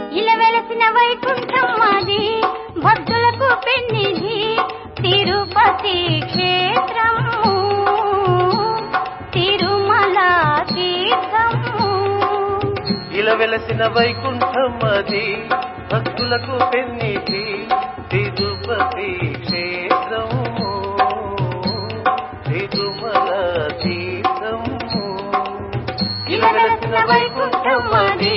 ఇలా వెలసిన వైకుంఠం మాది భక్తులకు పెన్నిధి తిరుపతి క్షేత్రము తిరుమల తీర్థము ఇలా వెలసిన వైకుంఠం అది భక్తులకు పెన్నిధి తిరుపతి క్షేత్రము తిరుమల తీర్థము ఇలా వెలసిన వైకుంఠం అది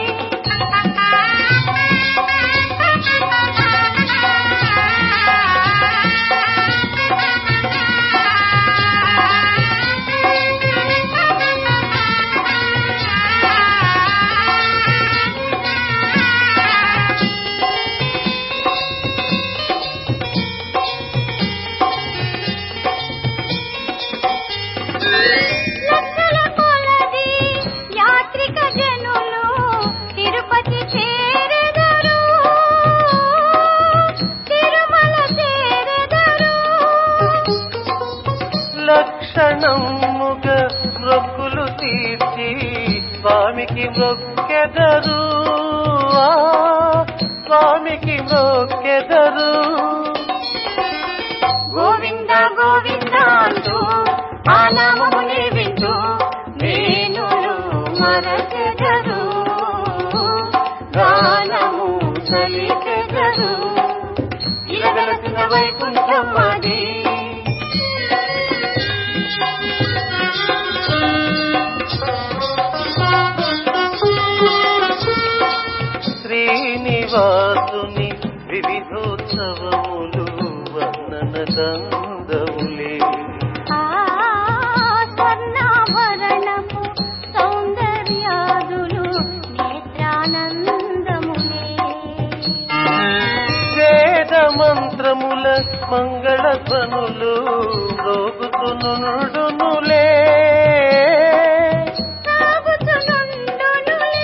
లక్షల కొలది యాత్రిక జనులు తిరుపతి చేరెదరు తిరుమల చేరెదరు లక్షణముగ మొక్కులు తీర్చి స్వామికి మొక్కెదరు ఆ, స్వామికి మొక్కెదరు గోవింద గోవింద అంటూ ఆ నామముని వింటూ వేణులు మరచెదరు గానము చలిచెదరు ఇలా వెలసిన వైకుంఠం అది శ్రీనివాసుని వివిధోత్సవములు వర్ణన కందములే ఆ స్వర్ణాభరణము సౌందర్యాదులు నేత్రానందములే వేద మంత్రముల మంగళ ధ్వనులు రోగుతునుడునులే సాగుచునుండునులే.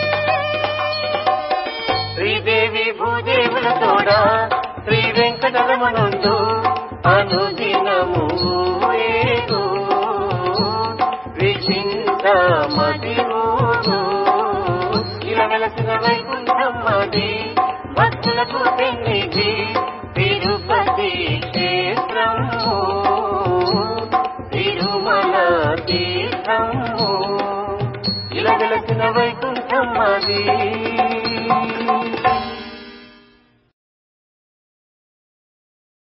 శ్రీదేవి భూదేవుల తోడ శ్రీ వెంకటరమణుండు అనుదినము ఏగు విచింత మదిమూడు ఇలా వెలసిన వైకుంఠం అది భక్తులకు పెన్నిధి తిరుపతి క్షేత్రము తిరుమల తీర్థము ఇలా వెలసిన వైకుంఠం అది